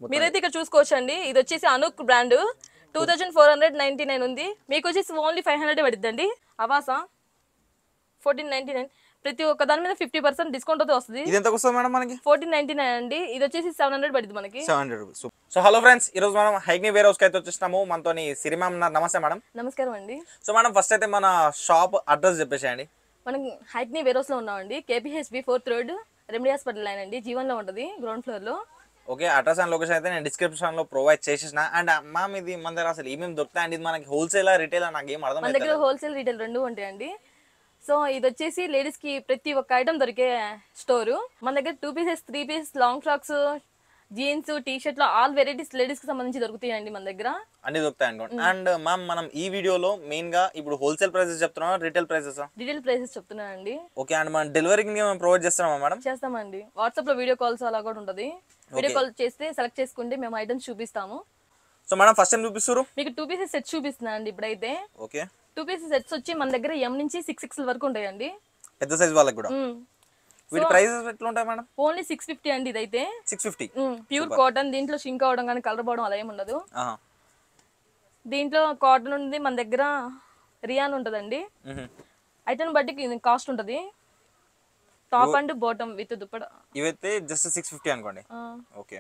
మీరైతే ఇక్కడ చూసుకోవచ్చు అండి ఇది వచ్చేసి Anouk brand two thousand four hundred ninety nine ఉంది మీకు వచ్చేసి ఓన్లీ ఫైవ్ హండ్రెడ్ పడుద్దండి అవాసా ఫోర్టీన్ నైన్టీ నైన్ ప్రతి ఒక్క దాని మీద ఫిఫ్టీ పర్సెంట్ డిస్కౌంట్ అయితే వస్తుంది ఇది ఎంతకు వస్తుంది మేడం మనకి ఫోర్టీన్ నైన్టీ నైన్ అండి ఇది వచ్చేసి సెవెన్ హండ్రెడ్ పడుతుంది మనకి seven hundred rupees so hello friends ఈ రోజు మనం హైగ్ని వేర్ హౌస్కి అయితే వచ్చేసినాము మనతోని సిరి మ్యామ్ ఉన్నారు నమస్తే మేడం నమస్కారం అండి సో మేడం ఫస్ట్ అయితే మన షాప్ అడ్రస్ చెప్పేసేయండి మనం హైక్ని వేరోస్ లో ఉన్నామండి KPHB fourth road remedy hospital line అండి జీవన్లో ఉంటుంది గ్రౌండ్ ఫ్లోర్ లో ఓకే అడ్రస్ అండ్ లొకేషన్ అయితే నేను డిస్క్రిప్షన్ లో ప్రొవైడ్ చేసేసిన అండ్ మ్యామ్ ఇది మన దగ్గర అసలు ఏమేమి దొరుకుతాయి అండ్ ఇది మనకి హోల్సేల్ రిటైల్ నాకు ఏం అర్థం మన దగ్గర హోల్సేల్ రీటైల్ రెండు ఉంటాయండి సో ఇది వచ్చేసి లేడీస్ కి ప్రతి ఒక్క ఐటమ్ దొరికే స్టోరు మన దగ్గర two pieces three piece long frocks jeans T షర్ట్లు ఆల్ వెరైటీస్ లేడీస్ కి సంబంధించి దొరుకుతాయండి మన దగ్గర అన్ని దొరుకుతాయి అనుకోండి అండ్ మ్యామ్ మనం ఈ వీడియోలో మెయిన్ గా ఇప్పుడు హోల్సేల్ ప్రైసెస్ చెప్తున్నాం రిటైల్ ప్రైసెస్ డీటెయిల్ ప్రైసెస్ చెప్తున్నానండి ఓకే అండ్ మనం డెలివరీకి మేము ప్రొవైడ్ చేస్తున్నామా మేడం చేస్తామండి వాట్సాప్ లో వీడియో కాల్స్ అలా కూడా ఉంటుంది వీడియో కాల్ చేస్తే సెలెక్ట్ చేసుకుంటే మేము ఐటమ్స్ చూపిస్తాము సో మేడం ఫస్ట్ టైం చూపిస్తారు మీకు టూ పీసెస్ సెట్ చూపిస్తున్నా అండి ఇప్పుడైతే ఓకే టూ పీసెస్ సెట్స్ వచ్చి మన దగ్గర ఎం నుంచి సిక్స్ సిక్స్ వరకు ఉంటాయండి పెద్ద సైజ్ వాళ్ళకి కూడా వీటి ప్రైసెస్ ఎట్లా ఉంటాయి మేడం ఓన్లీ సిక్స్ ఫిఫ్టీ అండి ఇదైతే సిక్స్ ఫిఫ్టీ ప్యూర్ కాటన్ దీంట్లో షింక్ అవడం కానీ కలర్ పోవడం అలా ఏమి ఉండదు దీంట్లో కాటన్ ఉంది మన దగ్గర రియాన్ ఉంటుందండి ఐటమ్ బట్టి కాస్ట్ ఉంటుంది top and bottom with dupatta ఇవైతే జస్ట్ సిక్స్ ఫిఫ్టీ అనుకోండి ఆ, ఓకే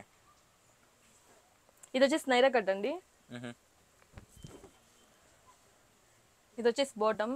ఇది వచ్చేసి నైరా కట్ అండి ఇది వచ్చేసి బాటమ్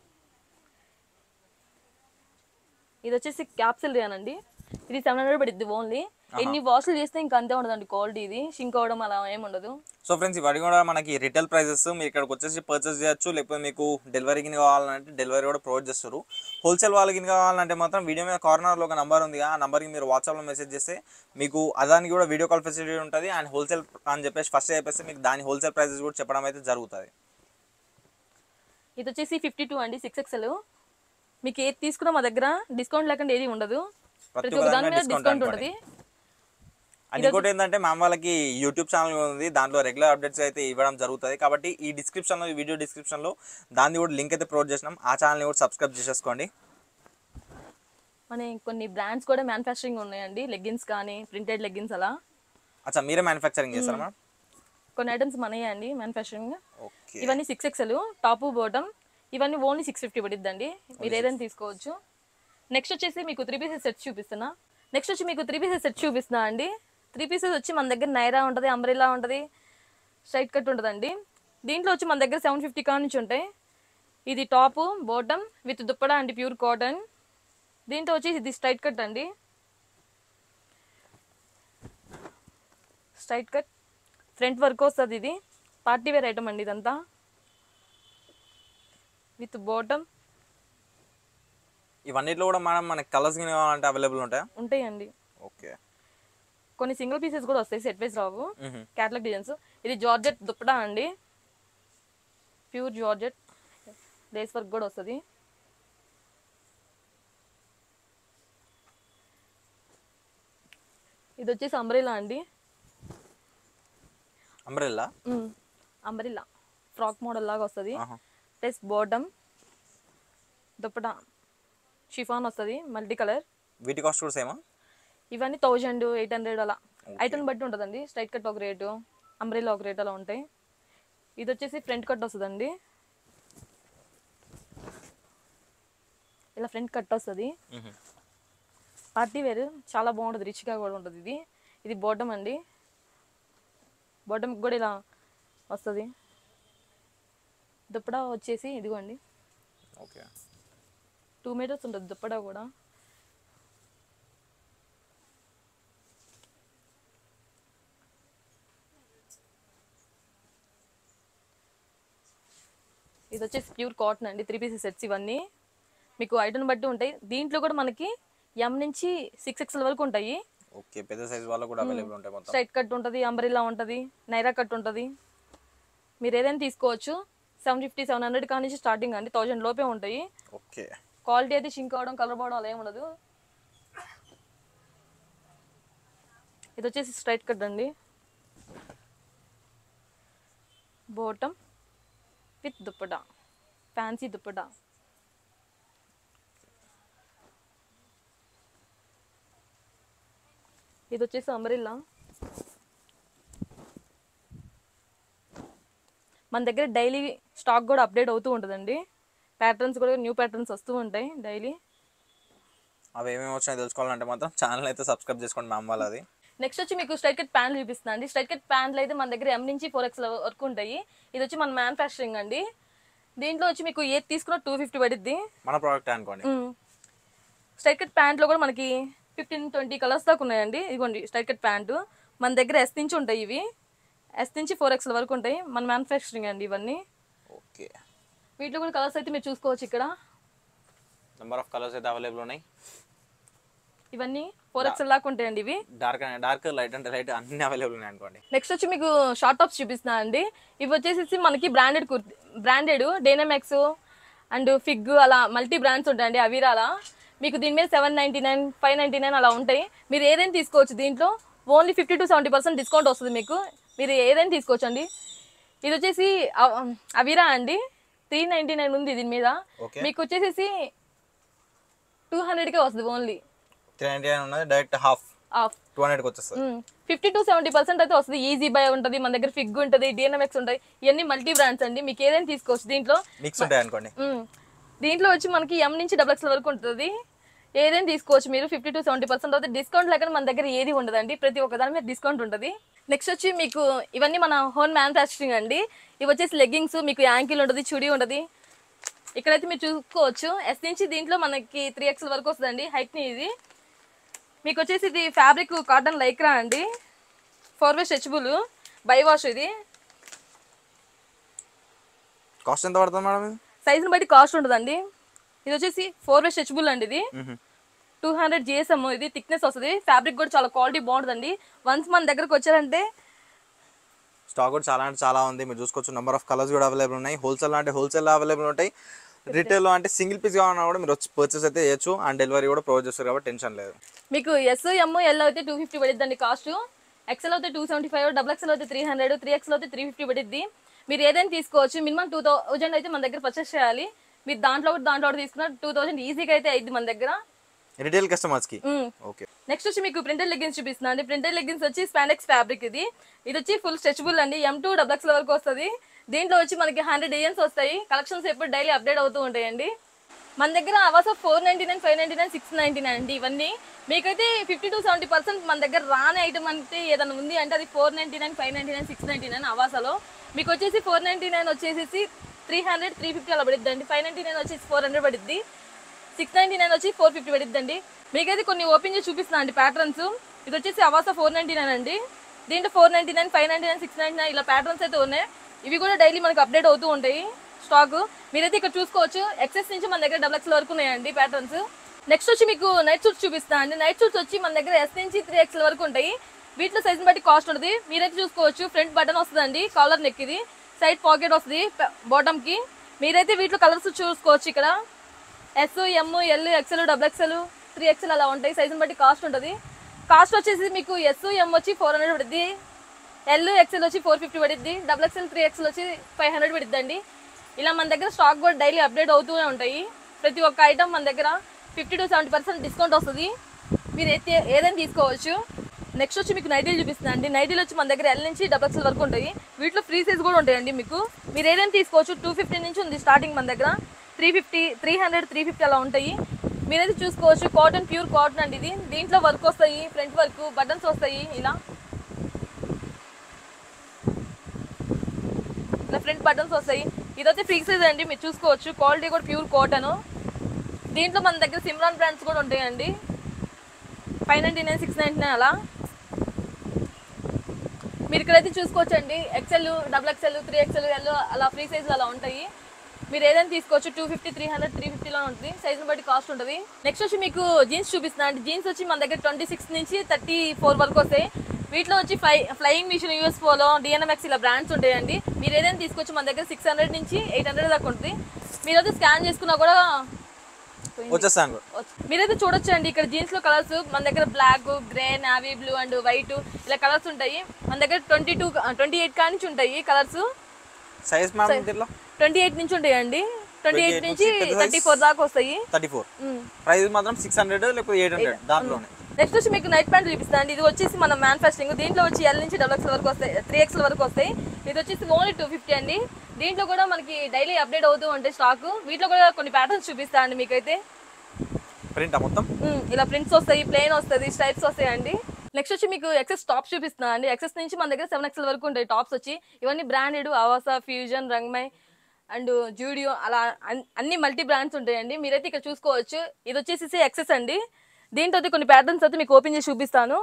ఇది వచ్చేసి క్యాప్సిల్ రియాన్ అండి ఇది సెవెన్ హండ్రెడ్ పడుద్ది ఓన్లీ ఎన్ని వాష్లు చేస్తే ఇంకా అంతే ఉండదండి క్వాలిటీ ఇది షింక్ అవడం అలా ఏమి ఉండదు సో ఫ్రెండ్స్ ఇవన్నీ కూడా మనకి రిటైల్ ప్రైసెస్ మీరు ఇక్కడికి వచ్చేసి పర్చేస్ చేయొచ్చు లేకపోతే మీకు డెలివరీకి కావాలంటే డెలివరీ కూడా ప్రొవైడ్ చేస్తారు హోల్సేల్ వాళ్ళకి కావాలంటే మాత్రం వీడియో మీద కార్నర్లో ఒక నెంబర్ ఉంది ఆ నెంబర్కి మీరు వాట్సాప్లో మెసేజ్ చేస్తే మీకు అదానికి కూడా వీడియో కాల్ ఫెసిలిటీ ఉంటుంది అండ్ హోల్సేల్ అని చెప్పేసి ఫస్ట్ చెప్పేస్తే మీకు దాని హోల్సేల్ ప్రైసెస్ కూడా చెప్పడం అయితే జరుగుతుంది ఇది వచ్చేసి ఫిఫ్టీ టూ అండి సిక్స్ ఎక్స్ఎల్ మీకు ఏది తీసుకున్నా మా దగ్గర డిస్కౌంట్ లేకుండా ఏది ఉండదు ప్రతి ప్రతి ఒక్క ఒక్క దాని దాని మీద మీద discount డిస్కౌంట్ అనుకోండి. ఉంటుంది అండ్ ఇంకోటి ఏంటంటే మ్యామ్ వాళ్ళకి యూట్యూబ్ ఛానల్ ఉంది దాంట్లో రెగ్యులర్ అప్డేట్స్ అయితే ఇవ్వడం జరుగుతుంది కాబట్టి ఈ డిస్క్రిప్షన్లో ఈ వీడియో డిస్క్రిప్షన్లో దాన్ని కూడా లింక్ అయితే ప్రొవైడ్ చేసినాం ఆ ఛానల్ని కూడా సబ్స్క్రైబ్ చేసేసుకోండి మన కొన్ని బ్రాండ్స్ కూడా మ్యానుఫ్యాక్చరింగ్ ఉన్నాయండి లెగ్గిన్స్ కానీ ప్రింటెడ్ లెగ్గిన్స్ అలా అచ్చా మీరే మ్యానుఫ్యాక్చరింగ్ చేస్తారా మ్యామ్ కొన్ని ఐటమ్స్ మనయే అండి మ్యానుఫ్యాక్చరింగ్ ఓకే ఇవన్నీ సిక్స్ ఎక్స్ఎల్ టాప్ బాటమ్ ఇవన్నీ ఓన్లీ సిక్స్ ఫిఫ్టీ పడిద్దండి మీరు ఏదైనా తీసుకోవచ్చు నెక్స్ట్ వచ్చేసి మీకు త్రీ పీసెస్ సెట్ చూపిస్తున్నా నెక్స్ట్ వచ్చి మీకు త్రీ పీసెస్ సెట్ చూపిస్తున్నా అండి త్రీ పీసెస్ వచ్చి మన దగ్గర నైరా ఉంటుంది అంబ్రెల్లా ఉంటుంది స్ట్రైట్ కట్ ఉంటుందండి దీంట్లో వచ్చి మన దగ్గర సెవెన్ ఫిఫ్టీ కా నుంచి ఉంటాయి ఇది టాప్ బాటమ్ విత్ దుప్పడ అండి ప్యూర్ కాటన్ దీంట్లో వచ్చి ఇది స్ట్రైట్ కట్ అండి స్ట్రైట్ కట్ ఫ్రంట్ వర్క్ వస్తుంది ఇది పార్టీ వేర్ ఐటమ్ అండి ఇదంతా విత్ బాటమ్ ఇవన్నిట్లో కూడా మనం మనకి కలర్స్ కావాలంటే అవైలబుల్ ఉంటాయా ఉంటాయండి ఓకే కొన్ని సింగిల్ పీసెస్ కూడా వస్తాయి సెట్ వైస్ రావు క్యాటలాగ్ డిజైన్స్ ఇది జార్జెట్ దుప్పడా అండి ప్యూర్ జార్జెట్ లేస్ వర్క్ కూడా వస్తుంది ఇది వచ్చేసి అంబ్రెలా అండి అంబ్రెల్లా అంబ్రెల్లా ఫ్రాక్ మోడల్ లాగా వస్తుంది ఆహా. ప్లస్ బాటమ్ దుప్పటా షిఫాన్ వస్తుంది మల్టీ కలర్ వీటి కాస్ట్ కూడా సేమా ఇవన్నీ థౌజండ్ ఎయిట్ హండ్రెడ్ అలా ఐటమ్ బట్టి ఉంటుందండి స్ట్రైట్ కట్ ఒక రేటు అంబ్రెల్లా ఒక రేట్ అలా ఉంటాయి ఇది వచ్చేసి ఫ్రంట్ కట్ వస్తుందండి ఇలా ఫ్రంట్ కట్ వస్తుంది పార్టీ వేర్ చాలా బాగుంటుంది రిచ్గా కూడా ఉంటుంది ఇది ఇది బాటమ్ అండి బాటమ్కి కూడా ఇలా వస్తుంది దుప్పడా వచ్చేసి ఇదిగోండి ఓకే టూ మీటర్స్ ఉంటుంది దుప్పడా కూడా ఇది వచ్చేసి ప్యూర్ కాటన్ అండి త్రీ పీసెస్ సెట్స్ ఇవన్నీ మీకు ఐటమ్ బట్టి ఉంటాయి దీంట్లో కూడా మనకి ఎం నుంచి సిక్స్ ఎక్స్ఎల్ వరకు ఉంటాయి ఓకే పెద్ద సైజ్ వాళ్ళకు కూడా అవైలబుల్ ఉంటాయి మొత్తం స్ట్రైట్ కట్ ఉంటుంది అంబ్రిల్లా ఉంటుంది నైరా కట్ ఉంటుంది మీరు ఏదైనా తీసుకోవచ్చు సెవెన్ ఫిఫ్టీ సెవెన్ హండ్రెడ్ కానీ నుంచి స్టార్టింగ్ అండి థౌజండ్ లోపే ఉంటాయి ఓకే క్వాలిటీ అయితే షింక్ అవడం కలర్ పోవడం అలా ఏమి ఉండదు ఇది వచ్చేసి స్ట్రైట్ కట్ అండి bottom with dupatta fancy dupatta ఇది వచ్చేసి అంబ్రిల్లా మన దగ్గర డైలీ స్టాక్ కూడా అప్డేట్ అవుతూ ఉంటుందండి ప్యాటర్న్స్ కూడా న్యూ ప్యాటర్న్స్ వస్తూ ఉంటాయి డైలీ అవి ఏమేమి వచ్చినాయో తెలుసుకోవాలంటే మాత్రం ఛానల్ అయితే సబ్స్క్రైబ్ చేసుకోండి మ్యామ్ వాళ్ళది నెక్స్ట్ వచ్చి మీకు స్ట్రైట్ కట్ ప్యాంట్లు చూపిస్తున్నా అండి స్ట్రైట్ కట్ ప్యాంట్లు అయితే మన దగ్గర ఎం నుంచి ఫోర్ ఎక్స్ వరకు ఉంటాయి ఇది వచ్చి మన మ్యానుఫ్యాక్చరింగ్ అండి దీంట్లో వచ్చి మీకు ఏది తీసుకున్న టూ ఫిఫ్టీ పడిద్ది మన ప్రోడక్ట్ అనుకోండి స్ట్రైట్ కట్ ప్యాంట్లో కూడా మనకి ఫిఫ్టీన్ ట్వంటీ కలర్స్ దాకా ఉన్నాయండి ఇదిగోండి స్ట్రైట్ కట్ ప్యాంటు మన దగ్గర ఎస్ నుంచి ఉంటాయి ఇవి ఎస్ నుంచి ఫోర్ ఎక్స్ల వరకు ఉంటాయి మన మ్యానుఫ్యాక్చరింగ్ అండి ఇవన్నీ ఓకే వీటిలో కూడా కలర్స్ అయితే మీరు చూసుకోవచ్చు ఇక్కడ నెంబర్ ఆఫ్ కలర్స్ అయితే అవైలబుల్ ఉన్నాయి ఇవన్నీ ఫోర్ ఎక్స్ఎల్ దాకా ఉంటాయండి ఇవి డార్క్ డార్క్ లైట్ అంటే లైట్ అన్ని అవైలబుల్ ఉన్నాయి అనుకోండి నెక్స్ట్ వచ్చి మీకు షార్ట్ టాప్స్ చూపిస్తున్నా అండి ఇవి వచ్చేసి మనకి బ్రాండెడ్ కుర్తి బ్రాండెడ్ డైనమెక్స్ అండ్ ఫిగ్ అలా మల్టీ బ్రాండ్స్ ఉంటాయండి అవిరాల మీకు దీని మీద seven ninety nine five ninety nine అలా ఉంటాయి మీరు ఏదైనా తీసుకోవచ్చు దీంట్లో only fifty to seventy percent discount వస్తుంది మీకు మీరు ఏదైనా తీసుకోవచ్చు అండి ఇది వచ్చేసి అ- అవిరా అండి త్రీ నైంటీ నైన్ ఉంది దీని మీద ఓకే మీకు వచ్చేసి టూ హండ్రెడ్కే వస్తుంది ఓన్లీ త్రీ నైన్టీ నైన్ ఉన్నది డైరెక్ట్ హాఫ్ ఆఫ్ టూ హండ్రెడ్కి వచ్చేస్తుంది ఫిఫ్టీ టు సెవెంటీ పర్సెంట్ అయితే వస్తుంది ఈజీ బై ఉంటుంది మన దగ్గర ఫిగ్ ఉంటుంది డిఎన్ఎంఎక్స్ ఉంటాయి ఇవన్నీ మల్టీ బ్రాండ్స్ అండి మీకు ఏదైనా తీసుకోవచ్చు దీంట్లో మిక్స్ ఉంటాయి అనుకోండి మ్మ్. దీంట్లో వచ్చి మనకి ఎం నుంచి డబల్ ఎక్స్ వరకు ఉంటుంది ఏదైనా తీసుకోవచ్చు మీరు ఫిఫ్టీ టు సెవెంటీ పర్సెంట్ అవుతుంది డిస్కౌంట్ లేకుండా మన దగ్గర ఏది ఉండదండి ప్రతి ఒక్క దాని మీద డిస్కౌంట్ ఉంటుంది నెక్స్ట్ వచ్చి మీకు ఇవన్నీ మన హోమ్ మ్యానుఫ్యాక్చరింగ్ అండి ఇవి వచ్చేసి లెగ్గింగ్స్ మీకు యాంకిల్ ఉంటుంది చుడి ఉంటుంది ఇక్కడైతే మీరు చూసుకోవచ్చు ఎస్ నుంచి దీంట్లో మనకి త్రీ ఎక్స్ వరకు వస్తుందండి హైట్ని ఇది మీకు వచ్చేసి ఇది ఫ్యాబ్రిక్ కాటన్ లైక్రా అండి four way stretchable by wash ఇది కాస్ట్ ఎంత పడుతుంది మేడం ఇది సైజుని బట్టి కాస్ట్ ఉంటుందండి ఇది వచ్చేసి ఫోర్ వే స్ట్రెచబుల్ అండి ఇది మ్మ్. టూ హండ్రెడ్ జిఎస్ఎం ఇది థిక్నెస్ వస్తుంది ఫ్యాబ్రిక్ కూడా చాలా క్వాలిటీ బాగుంటుందండి వన్స్ మన దగ్గరకు వచ్చారంటే స్టాక్ కూడా చాలా అంటే చాలా ఉంది మీరు చూసుకోవచ్చు నెంబర్ ఆఫ్ కలర్స్ కూడా అవైలబుల్ ఉన్నాయి హోల్సేల్ అంటే హోల్సేల్ అవైలబుల్ ఉంటాయి రిటైల్ అంటే సింగిల్ పీస్ కావాలన్నా కూడా మీరు వచ్చి పర్చేస్ అయితే చేయొచ్చు అండ్ డెలివరీ కూడా ప్రొవైడ్ చేస్తారు కాబట్టి టెన్షన్ లేదు మీకు ఎస్ ఎమ్ ఎల్ అయితే టూ ఫిఫ్టీ పడిద్దండి కాస్ట్ ఎక్సెల్ అయితే two seventy five double XL అయితే త్రీ హండ్రెడ్ త్రీ ఎక్సెల్ అయితే త్రీ ఫిఫ్టీ పడిద్ది మీరు ఏదైనా తీసుకోవచ్చు మినిమం టూ థౌజండ్ అయితే మన దగ్గర పర్చేస్ చేయాలి మీరు దాంట్లో ఒకటి దాంట్లో ఒకటి తీసుకున్న టూ థౌజండ్ ఈజీగా అయితే అయింది మన దగ్గర రిటైల్ కస్టమర్స్కి ఓకే నెక్స్ట్ వచ్చి మీకు ప్రింటెడ్ లెగ్గిన్స్ చూపిస్తున్నా అండి ప్రింటెడ్ లెగ్గిన్స్ వచ్చి స్పాండెక్స్ ఫ్యాబ్రిక్ ఇది ఇది వచ్చి ఫుల్ స్ట్రెచబుల్ అండి ఎం టూ డబుల్ ఎక్స్ వరకు వస్తుంది దీంట్లో వచ్చి మనకి హండ్రెడ్ డిజైన్స్ వస్తాయి కలెక్షన్స్ ఎప్పుడు డైలీ అప్డేట్ అవుతూ ఉంటాయండి మన దగ్గర ours of four ninety nine five ninety nine six ninety nine అండి ఇవన్నీ మీకైతే ఫిఫ్టీ టు సెవెంటీ పర్సెంట్ మన దగ్గర రాని ఐటమ్ అంటే ఏదైనా ఉంది అంటే అది four ninety nine five ninety nine six ninety nine అవాసాలో మీకు వచ్చేసి ఫోర్ నైన్టీ నైన్ వచ్చేసి త్రీ హండ్రెడ్ త్రీ ఫిఫ్టీ అలా పడిద్ది అండి ఫైవ్ నైన్టీ నైన్ వచ్చేసి ఫోర్ హండ్రెడ్ పడిద్ది సిక్స్ నైన్టీ నైన్ వచ్చి ఫోర్ ఫిఫ్టీ పడిద్దండి మీకైతే కొన్ని ఓపెన్ చేసి చూపిస్తున్నా అండి ప్యాటర్న్స్ ఇది వచ్చేసి అవాస ఫోర్ నైన్టీ నైన్ అండి దీంట్లో four ninety nine five ninety nine six ninety nine ఇలా ప్యాటర్న్స్ అయితే ఉన్నాయి ఇవి కూడా డైలీ మనకు అప్డేట్ అవుతూ ఉంటాయి స్టాక్ మీరైతే ఇక్కడ చూసుకోవచ్చు ఎక్సెస్ నుంచి మన దగ్గర డబల్ ఎక్స్ వరకు ఉన్నాయండి ప్యాటర్న్స్ నెక్స్ట్ వచ్చి మీకు నైట్ సూట్స్ చూపిస్తాను అండి నైట్ సూట్స్ వచ్చి మన దగ్గర ఎస్ నుంచి త్రీ ఎక్స్ వరకు ఉంటాయి వీటిలో సైజుని బట్టి కాస్ట్ ఉంటుంది మీరైతే చూసుకోవచ్చు ఫ్రంట్ బటన్ వస్తుందండి కాలర్ నెక్ ఇది సైడ్ పాకెట్ వస్తుంది బాటమ్ కి మీరైతే వీటిలో కలర్స్ చూసుకోవచ్చు ఇక్కడ S M L XL double XL three XL అలా ఉంటాయి సైజుని బట్టి కాస్ట్ ఉంటుంది కాస్ట్ వచ్చేసి మీకు ఎస్ ఎమ్ వచ్చి ఫోర్ హండ్రెడ్ పడుద్ది ఎల్ ఎక్సెల్ వచ్చి ఫోర్ ఫిఫ్టీ పడుద్ది డబుల్ ఎక్సెల్ త్రీ ఎక్సెల్ వచ్చి ఫైవ్ హండ్రెడ్ పడుద్దండి ఇలా మన దగ్గర స్టాక్ కూడా డైలీ అప్డేట్ అవుతూనే ఉంటాయి ప్రతి ఒక్క ఐటమ్ మన దగ్గర fifty to seventy percent discount వస్తుంది మీరు అయితే ఏదైనా తీసుకోవచ్చు నెక్స్ట్ వచ్చి మీకు నైటీలు చూపిస్తున్నాను అండి నైటీలు వచ్చి మన దగ్గర ఎల్ నుంచి డబల్ ఎక్స్ఎల్ వరకు ఉంటాయి వీటిలో ఫ్రీ సైజ్ కూడా ఉంటాయండి మీకు మీరు ఏదైనా తీసుకోవచ్చు టూ ఫిఫ్టీ నుంచి ఉంది స్టార్టింగ్ మన దగ్గర three fifty three hundred three fifty అలా ఉంటాయి మీరైతే చూసుకోవచ్చు కాటన్ ప్యూర్ కాటన్ అండి ఇది దీంట్లో వర్క్ వస్తాయి ఫ్రంట్ వర్క్ బటన్స్ వస్తాయి ఇలా ఇలా ఫ్రంట్ బటన్స్ వస్తాయి ఇదైతే ఫ్రీ సైజ్ అండి మీరు చూసుకోవచ్చు క్వాలిటీ కూడా ప్యూర్ కాటన్ దీంట్లో మన దగ్గర సిమ్రాన్ బ్రాండ్స్ కూడా ఉంటాయండి five ninety nine six ninety nine అలా మీరు ఇక్కడైతే చూసుకోవచ్చండి XL double XL three XL L అలా ఫ్రీ సైజ్ అలా ఉంటాయి మీరు ఏదైనా తీసుకోవచ్చు two fifty three hundred three ఫిఫ్టీలో ఉంటుంది సైజుని బట్టి కాస్ట్ ఉంటుంది నెక్స్ట్ వచ్చి మీకు జీన్స్ చూపిస్తున్నా అండి జీన్స్ వచ్చి మన దగ్గర ట్వంటీ సిక్స్ నుంచి థర్టీ ఫోర్ వరకు వస్తాయి వీటిలో వచ్చి fly flying machine US Polo DNMX ఇలా బ్రాండ్స్ ఉంటాయండి మీరు ఏదైనా తీసుకోవచ్చు మన దగ్గర సిక్స్ హండ్రెడ్ నుంచి ఎయిట్ హండ్రెడ్ దాకా ఉంటుంది మీరైతే స్కాన్ చేసుకున్నా కూడా వచ్చేస్తాను మీరైతే చూడొచ్చు అండి ఇక్కడ జీన్స్ లో కలర్స్ మన దగ్గర black grey navy blue and white ఇలా కలర్స్ ఉంటాయి మన దగ్గర ట్వంటీ టూ ట్వంటీ ఎయిట్ కా నుంచి ఉంటాయి కలర్స్ సైజ్ మ్యామ్ దీంట్లో ట్వంటీ ఎయిట్ నుంచి ఉంటాయండి ట్వంటీ ఎయిట్ 28 నుంచి నుంచి పెద్ద థర్టీ ఫోర్ దాకా వస్తాయి థర్టీ ఫోర్ ఉమ్. ప్రైస్ మాత్రం సిక్స్ హండ్రెడ్ లేకపోతే ఎయిట్ హండ్రెడ్ దాంట్లోనే నెక్స్ట్ వచ్చి మీకు నైట్ ప్యాంట్ చూపిస్తాను అండి ఇది వచ్చేసి మన మ్యానుఫ్యాక్చరింగ్ దీంట్లో వచ్చి ఎల్ నుంచి డబల్ ఎక్స్ వరకు వస్తాయి త్రీ ఎక్స్ వరకు వస్తాయి ఇది వచ్చేసి ఓన్లీ టూ ఫిఫ్టీ అండి దీంట్లో కూడా మనకి డైలీ అప్డేట్ అవుతూ ఉంటాయి స్టాక్ వీటిలో కూడా కొన్ని ప్యాటర్న్స్ చూపిస్తాను అండి మీకైతే ప్రింటా మొత్తం ఉమ్, ఇలా ప్రింట్స్ వస్తాయి ప్లేన్ వస్తుంది స్ట్రైప్స్ వస్తాయి అండి నెక్స్ట్ వచ్చి మీకు ఎక్సెస్ టాప్స్ చూపిస్తున్నా అండి ఎక్సెస్ నుంచి మన దగ్గర సెవెన్ ఎక్స్ఎల్ వరకు ఉంటాయి టాప్స్ వచ్చి ఇవన్నీ బ్రాండెడ్ అవాసా ఫ్యూజన్ రంగ్మై అండ్ జూడియో అలా అన్- అన్ని మల్టీ బ్రాండ్స్ ఉంటాయండి మీరైతే ఇక్కడ చూసుకోవచ్చు ఇది వచ్చేసి ఎక్సెస్ అండి దీంట్లో అయితే కొన్ని ప్యాటర్న్స్ అయితే మీకు ఓపెన్ చేసి చూపిస్తాను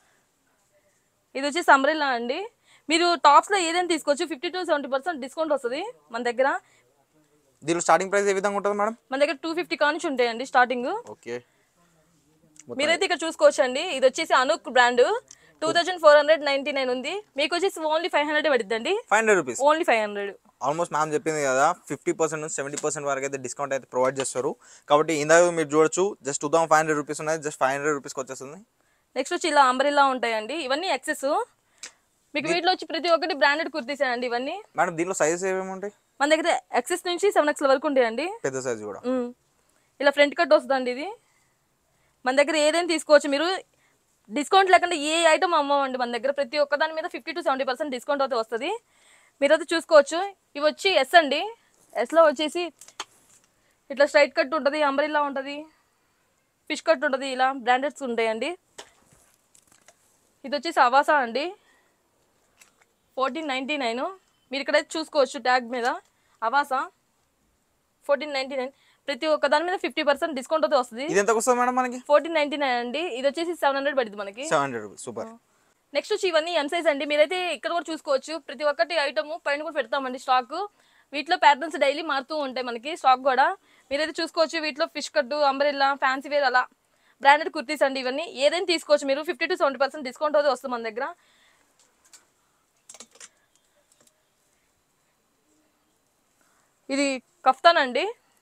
ఇది వచ్చేసి అంబ్రెల్లా అండి మీరు టాప్స్లో ఏదైనా తీసుకోవచ్చు fifty to seventy percent discount వస్తుంది మన దగ్గర దీనిలో స్టార్టింగ్ ప్రైస్ ఏ విధంగా ఉంటుంది మేడం మన దగ్గర టూ ఫిఫ్టీ కానించి ఉంటాయండి స్టార్టింగ్ ఓకే మీరైతే ఇక్కడ చూసుకోవచ్చు అండి ఇది వచ్చేసి Anouk brand two thousand four hundred ninety nine ఉంది మీకు వచ్చేసి ఓన్లీ ఫైవ్ హండ్రెడ్ పడుతుందండి five hundred rupees only five hundred almost ma'am చెప్పింది కదా ఫిఫ్టీ పర్సెంట్ నుంచి సెవెంటీ పర్సెంట్ వరకు అయితే డిస్కౌంట్ అయితే ప్రొవైడ్ చేస్తారు కాబట్టి ఇందాక మీరు చూడొచ్చు just two thousand five hundred rupees ఉన్నాయి జస్ట్ ఫైవ్ హండ్రెడ్ రూపీస్కి వచ్చేస్తుంది నెక్స్ట్ వచ్చి ఇలా అంబ్రెల్లా ఉంటాయండి ఇవన్నీ ఎక్సెస్ మీకు వీటిలో వచ్చి ప్రతి ఒక్కటి బ్రాండెడ్ కుర్తీస్ అండి ఇవన్నీ మేడం దీనిలో సైజెస్ ఏమేమి ఉంటాయి మన దగ్గర ఎక్సెస్ నుంచి సెవెన్ ఎక్స్ వరకు ఉంటాయండి పెద్ద సైజ్ కూడా ఉమ్. ఇలా ఫ్రంట్ కట్ వస్తుందండి ఇది మన దగ్గర ఏదైనా తీసుకోవచ్చు మీరు డిస్కౌంట్ లేకుండా ఏ ఐటమ్ అమ్మవండి మన దగ్గర ప్రతి ఒక్క దాని మీద fifty to seventy percent discount అయితే వస్తుంది మీరైతే చూసుకోవచ్చు ఇవి వచ్చి ఎస్ అండి ఎస్లో వచ్చేసి ఇట్లా స్ట్రైట్ కట్ ఉంటుంది అంబ్రిల్లా ఉంటుంది ఫిష్ కట్ ఉంటుంది ఇలా బ్రాండెడ్స్ ఉంటాయండి ఇది వచ్చేసి అవాసా అండి ఫోర్టీన్ నైంటీ నైన్ మీరు ఇక్కడైతే చూసుకోవచ్చు ట్యాగ్ మీద అవాసా ఫోర్టీన్ నైంటీ నైన్ ప్రతి ఒక్క దాని మీద ఫిఫ్టీ పర్సెంట్ డిస్కౌంట్ అయితే వస్తుంది ఇది ఎంత వస్తుంది మేడం మనకి ఫోర్టీన్ నైన్టీ నైన్ అండి ఇది వచ్చేసి సెవెన్ హండ్రెడ్ పడుతుంది మనకి seven hundred rupees super next వచ్చి ఇవన్నీ ఎం సైజ్ అండి మీరైతే ఇక్కడ కూడా చూసుకోవచ్చు ప్రతి ఒక్కటి ఐటమ్ పైన కూడా పెడతామండి స్టాక్ వీటిలో ప్యాటర్న్స్ డైలీ మారుతూ ఉంటాయి మనకి స్టాక్ కూడా మీరైతే చూసుకోవచ్చు వీటిలో fish cut umbrella fancy wear అలా బ్రాండెడ్ కుర్తీస్ అండి ఇవన్నీ ఏదైనా తీసుకోవచ్చు మీరు fifty to seventy percent discount అయితే వస్తుంది మన దగ్గర ఇది కఫ్తాన్ అండి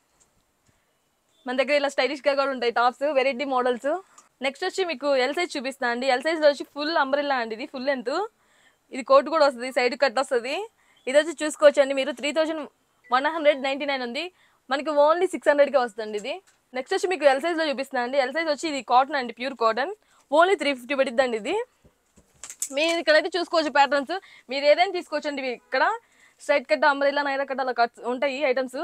మన దగ్గర ఇలా స్టైలిష్ గా కూడా ఉంటాయి టాప్స్ వెరైటీ మోడల్స్ నెక్స్ట్ వచ్చి మీకు ఎల్ సైజ్ చూపిస్తాను అండి ఎల్ సైజ్ లో వచ్చి ఫుల్ అంబ్రెల్లా అండి ఇది ఫుల్ లెంత్ ఇది కోట్ కూడా వస్తుంది సైడ్ కట్ వస్తుంది ఇది వచ్చి చూసుకోవచ్చు అండి మీరు three thousand one hundred ninety nine ఉంది మనకి ఓన్లీ సిక్స్ హండ్రెడ్కే వస్తుంది ఇది నెక్స్ట్ వచ్చి మీకు ఎల్ సైజ్ లో చూపిస్తాను అండి ఎల్ సైజ్ వచ్చి ఇది కాటన్ అండి pure cotton only three fifty పడిద్దండి ఇది మీరు ఇక్కడైతే చూసుకోవచ్చు ప్యాటర్న్స్ మీరు ఏదైనా తీసుకోవచ్చు అండి ఇక్కడ straight cut umbrella Naira cut అలా కట్స్ ఉంటాయి ఐటమ్స్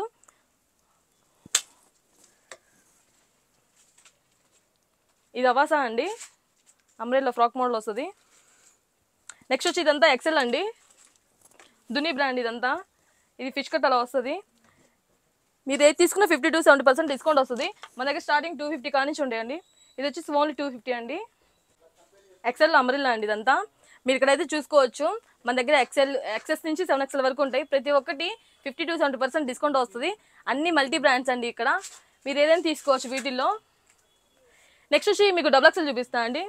ఇది అవాసా అండి అంబ్రెల్లా ఫ్రాక్ మోడల్ వస్తుంది నెక్స్ట్ వచ్చి ఇదంతా ఎక్సెల్ అండి దుని బ్రాండ్ ఇదంతా ఇది ఫిష్ కట్ అలా వస్తుంది మీరు ఏది తీసుకున్న fifty to seventy percent discount వస్తుంది మన దగ్గర స్టార్టింగ్ టూ ఫిఫ్టీ కానించి ఉంటాయండి ఇది వచ్చేసి ఓన్లీ టూ ఫిఫ్టీ అండి ఎక్సెల్ అంబ్రిల్లా అండి ఇదంతా మీరు ఇక్కడైతే చూసుకోవచ్చు మన దగ్గర ఎక్సెల్ ఎక్సెస్ నుంచి సెవెన్ ఎక్సెల్ వరకు ఉంటాయి ప్రతి ఒక్కటి fifty to seventy percent discount వస్తుంది అన్ని మల్టీ బ్రాండ్స్ అండి ఇక్కడ మీరు ఏదైనా తీసుకోవచ్చు వీటిల్లో నెక్స్ట్ వచ్చి మీకు డబుల్ ఎక్సెల్ చూపిస్తా అండి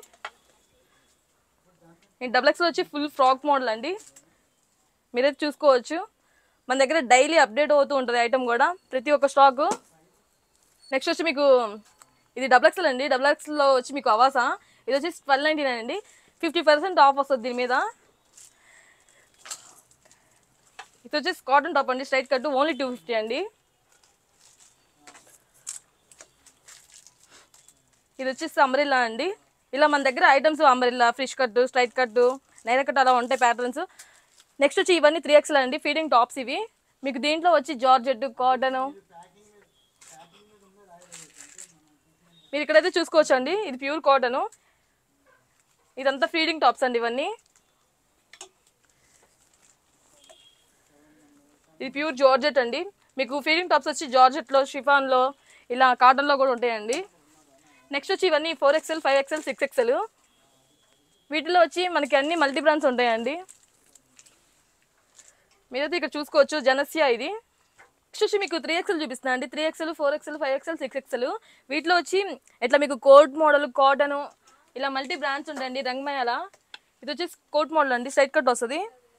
ఈ డబుల్ ఎక్సెల్ వచ్చి ఫుల్ ఫ్రాక్ మోడల్ అండి మీరైతే చూసుకోవచ్చు మన దగ్గర డైలీ అప్డేట్ అవుతూ ఉంటుంది ఐటమ్ కూడా ప్రతి ఒక్క స్టాక్ నెక్స్ట్ వచ్చి మీకు ఇది డబుల్ ఎక్స్ఎల్ అండి డబుల్ ఎక్స్ఎల్లో వచ్చి మీకు అవాసా ఇది వచ్చి ట్వెల్వ్ నైంటీ నైన్ అండి ఫిఫ్టీ పర్సెంట్ ఆఫ్ వస్తుంది దీని మీద ఇది వచ్చేసి కాటన్ టాప్ అండి straight cut only two fifty అండి ఇది వచ్చేసి అంబ్రిల్లా అండి ఇలా మన దగ్గర items umbrella fish cut straight cut Naira cut అలా ఉంటాయి ప్యాటర్న్స్ నెక్స్ట్ వచ్చి ఇవన్నీ త్రీ ఎక్స్ఎల్ అండి ఫీడింగ్ టాప్స్ ఇవి మీకు దీంట్లో వచ్చి జార్జెట్ కాటన్ మీరు ఇక్కడైతే చూసుకోవచ్చు అండి ఇది ప్యూర్ కాటన్ ఇదంతా ఫీడింగ్ టాప్స్ అండి ఇవన్నీ ఇది ప్యూర్ జార్జెట్ అండి మీకు ఫీడింగ్ టాప్స్ వచ్చి జార్జెట్లో షిఫాన్లో ఇలా కాటన్లో కూడా ఉంటాయండి నెక్స్ట్ వచ్చి ఇవన్నీ four XL five XL six XL వీటిలో వచ్చి మనకి అన్ని మల్టీ బ్రాండ్స్ ఉంటాయండి మీరైతే ఇక్కడ చూసుకోవచ్చు జనస్యా ఇది నెక్స్ట్ వచ్చి మీకు త్రీ ఎక్స్ఎల్ చూపిస్తున్నా అండి three XL four XL five XL six XL వీటిలో వచ్చి ఇట్లా మీకు కోట్ మోడల్ కాటన్ ఇలా మల్టీ బ్రాండ్స్ ఉంటాయండి రంగమయ అలా ఇది వచ్చేసి కోట్ మోడల్ అండి సైడ్ కట్ వస్తుంది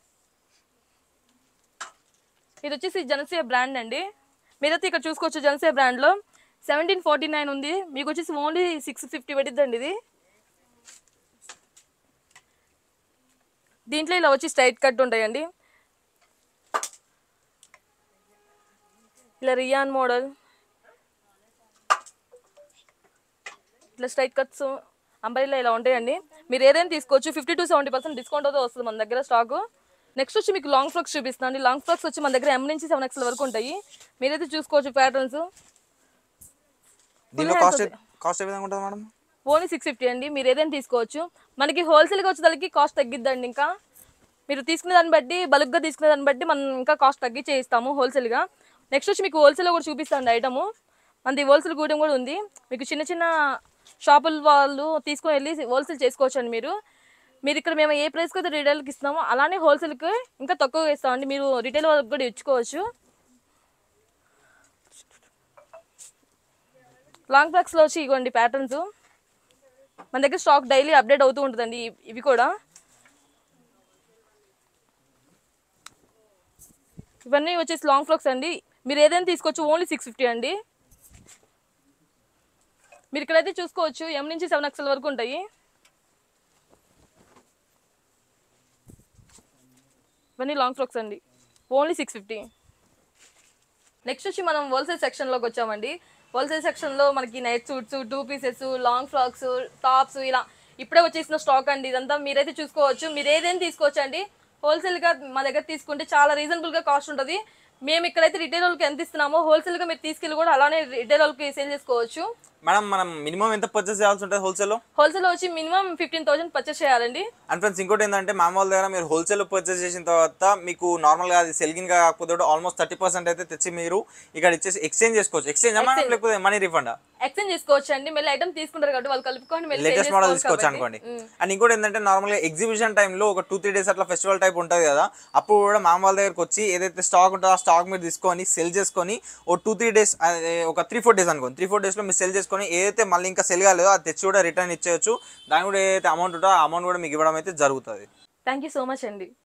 ఇది వచ్చేసి జనసేయ బ్రాండ్ అండి మీరైతే ఇక్కడ చూసుకోవచ్చు జనసేయ బ్రాండ్లో సెవెంటీన్ ఫార్టీ నైన్ ఉంది మీకు వచ్చేసి ఓన్లీ సిక్స్ ఫిఫ్టీ పడిద్దండి ఇది దీంట్లో ఇలా వచ్చి స్ట్రైట్ కట్ ఉంటాయండి ఇలా రియాన్ మోడల్ ఇట్లా స్ట్రైట్ కట్స్ అంబరిలా ఇలా ఉంటాయండి మీరు ఏదైనా తీసుకోవచ్చు fifty to seventy percent discount అయితే వస్తుంది మన దగ్గర స్టాక్ నెక్స్ట్ వచ్చి మీకు లాంగ్ ఫ్రాక్స్ చూపిస్తున్నాను లాంగ్ ఫ్రాక్స్ వచ్చి మన దగ్గర ఎం నుంచి సెవెన్ ఎక్స్ల వరకు ఉంటాయి మీరైతే చూసుకోవచ్చు ప్యాటర్న్స్ దీనిలో కాస్ట్ కాస్ట్ ఏ విధంగా ఉంటుంది మేడం ఓన్లీ సిక్స్ ఫిఫ్టీ అండి మీరు ఏదైనా తీసుకోవచ్చు మనకి హోల్సేల్గా వచ్చేదానికి కాస్ట్ తగ్గిద్దండి ఇంకా మీరు తీసుకునే దాన్ని బట్టి బల్క్గా తీసుకునే దాన్ని బట్టి మనం ఇంకా కాస్ట్ తగ్గించే ఇస్తాము హోల్సేల్గా నెక్స్ట్ వచ్చి మీకు హోల్సేల్లో కూడా చూపిస్తాండి ఐటము మనది హోల్సేల్ గూడెం కూడా ఉంది మీకు చిన్న చిన్న షాపుల వాళ్ళు తీసుకొని వెళ్ళి హోల్సేల్ చేసుకోవచ్చు అండి మీరు మీరు ఇక్కడ మేము ఏ ప్రైస్కి అయితే రిటైల్కి ఇస్తామో అలానే హోల్సేల్కి ఇంకా తక్కువగా ఇస్తామండి మీరు రిటైల్ వాళ్ళకి కూడా ఇచ్చుకోవచ్చు లాంగ్ ఫ్రాక్స్లో వచ్చి ఇవ్వండి ప్యాటర్న్స్ మన దగ్గర స్టాక్ డైలీ అప్డేట్ అవుతూ ఉంటుందండి ఇవి- ఇవి కూడా ఇవన్నీ వచ్చేసి లాంగ్ ఫ్రాక్స్ అండి మీరు ఏదైనా తీసుకోవచ్చు ఓన్లీ సిక్స్ ఫిఫ్టీ అండి మీరు ఇక్కడైతే చూసుకోవచ్చు ఎం నుంచి సెవెన్ ఎక్స్ఎల్ వరకు ఉంటాయి ఇవన్నీ లాంగ్ ఫ్రాక్స్ అండి ఓన్లీ సిక్స్ ఫిఫ్టీ నెక్స్ట్ వచ్చి మనం హోల్సేల్ సెక్షన్లోకి వచ్చామండి హోల్సేల్ సెక్షన్లో మనకి night suits two pieces long frocks tops ఇలా ఇప్పుడే వచ్చేసిన స్టాక్ అండి ఇదంతా మీరైతే చూసుకోవచ్చు మీరు ఏదైనా తీసుకోవచ్చు అండి హోల్సేల్గా మా దగ్గర తీసుకుంటే చాలా రీజనబుల్గా కాస్ట్ ఉంటుంది మేము ఇక్కడైతే రిటైల్ వాళ్ళకి ఎంత ఇస్తున్నామో హోల్సేల్గా మీరు తీసుకెళ్ళి కూడా అలానే రిటైల్ వాళ్ళకి సేల్ చేసుకోవచ్చు మేడం మనం మినిమం ఎంత పర్చేస్ చేయాల్సి ఉంటుంది హోల్సేల్లో హోల్సేల్ వచ్చి మినిమం ఫిఫ్టీన్ థౌసండ్ పర్చేస్ చేయాలండి అండ్ ఫ్రెండ్స్ ఇంకోటి ఏంటంటే మా వాళ్ళ దగ్గర మీరు హోల్సేల్ పర్చేస్ చేసిన తర్వాత మీకు నార్మల్గా అది సెల్గిన్ గా కాకపోతే ఆల్మోస్ట్ థర్టీ పర్సెంట్ అయితే తెచ్చి మీరు ఇక్కడ ఇచ్చేసి ఎక్స్చేంజ్ చేసుకోవచ్చు ఎక్స్చేంజ్ మేడం లేకపోతే మనీ రిఫండ్ ఎక్స్చేంజ్ చేసుకోవచ్చు అండి మళ్ళీ ఐటమ్ తీసుకుంటారు కాబట్టి వాళ్ళు కలుపుకొని మళ్ళీ sell లేటెస్ట్ మోడల్ చేసుకోవాలి తీసుకోవచ్చు కాబట్టి. అనుకోండి అండ్ ఇంకోటి ఏంటంటే నార్మల్గా ఎగ్జిబిషన్ టైంలో ఒక టూ త్రీ డేస్ అట్లా ఫెస్టివల్ టైప్ ఉంటుంది కదా అప్పుడు కూడా మా వాళ్ళ దగ్గరకు వచ్చి ఏదైతే స్టాక్ ఉంటుందో ఆ స్టాక్ మీరు తీసుకొని సెల్ చేసుకొని ఓ టూ త్రీ డేస్ ఒక త్రీ ఫోర్ డేస్ అనుకోండి త్రీ ఫోర్ డేస్లో మీరు సెల్ చేసుకొని ఏదైతే మళ్ళీ ఇంకా సెల్ కాలేదో అది తెచ్చి కూడా రిటర్న్ ఇచ్చేయచ్చు దాని కూడా ఏదైతే అమౌంట్ ఉంటుందో ఆ అమౌంట్ కూడా మీకు ఇవ్వడం అయితే జరుగుతుంది థ్యాంక్ యూ సో మచ్ అండి